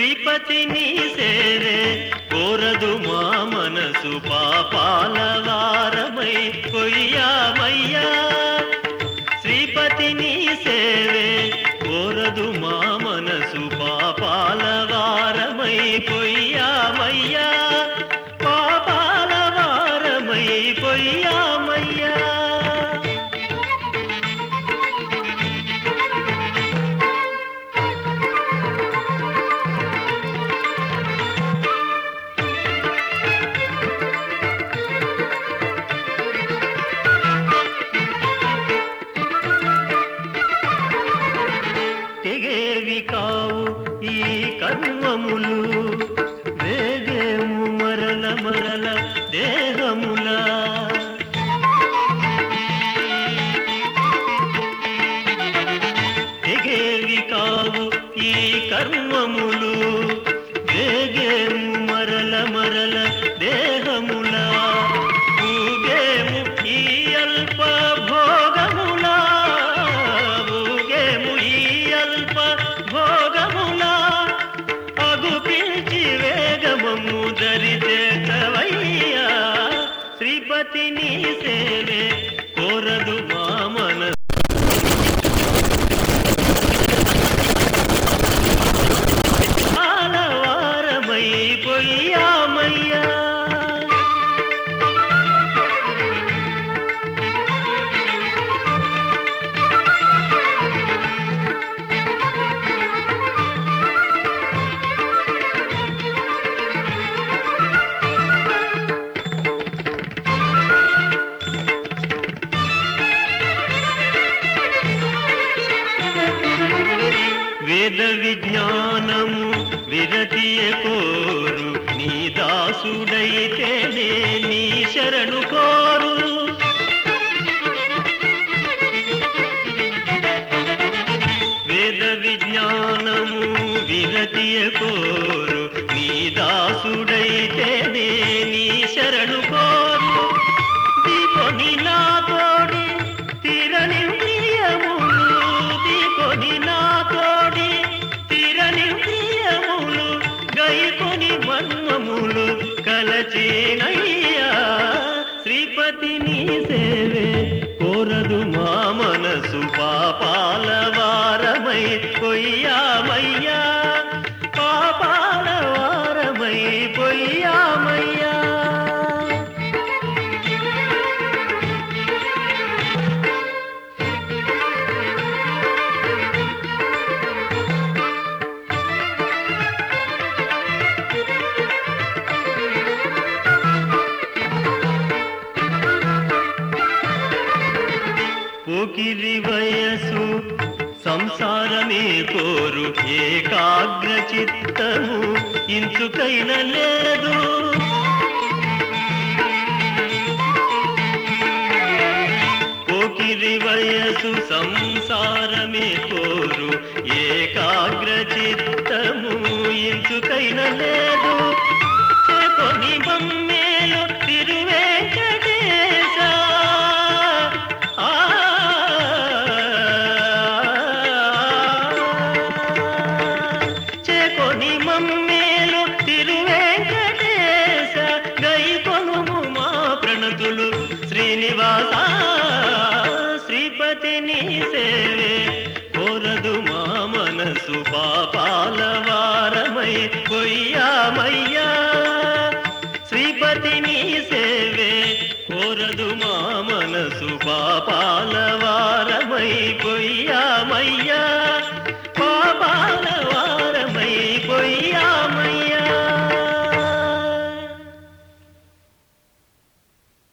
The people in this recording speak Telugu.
శ్రీపతి నీ సేరే కోరదు మా మనసు పాపాల వారమై కొయ్యామయ్యా శ్రీపతి నీ సేవే కోరదు మా మనసు పాపాల వారమై కొయ్యామయ్యా పాపాల వారమై కొయ్యామయ్యా తెగేవి కావు ఈ కర్మములు వేగేము మరల మరల దేహములా తెగేవి కావు ఈ కర్మములు వేగేము మరల మరల దేహములా ఊగేము ఈ అల్ప భోగములా ఊగేము ఈ అల్ప భోగములా అగు పిలిచి వేగమము దరిచేతవయ్యా శ్రీపతి నీ సేవే కోరదు మా మన ఆలవారమై పొయ్యామయ్యా వేద విజ్ఞానము విరతియ కోరు నీ దాసుడైతేనే నీ శరణు కోరు వేద విజ్ఞానము విరతియ కోరు నీ దాసుడైతేనే నీ శరణు కోరు దీపని నా తోడి తీరని ప్రియములు దీపని నా తోడి తీరని ప్రియములు గైకొని మర్మములు కలచేనయ్యా శ్రీపతి నీ సేవే కోరదు మా మనసు పాపాల వారమై కొయ్యామయ్యా పాపాల వారమై పొయ్యామయ్యా పోకిరి వయసు సంసారమే కోరు ఏకాగ్ర చిత్తము ఇంచుకైన లేదు పోకిరి వయసు సంసారమే కోరు ఏకాగ్ర చిత్తము ఇంచుకైన లేదు చేకొని బొమ్మేలు తిరువేంకటేశ ఆ చేకొని మమ్మేలు తిరువేంకటేశ గైకొనుము మా ప్రణతులు శ్రీనివాస శ్రీపతి నీ సేవే కోరదు మా మనసు పాపాల వారమై కొయ్యామయ్యా శ్రీపతి నీ సేవే కోరదు మా మనసు పాపాల వారమై కొయ్యామయ్యా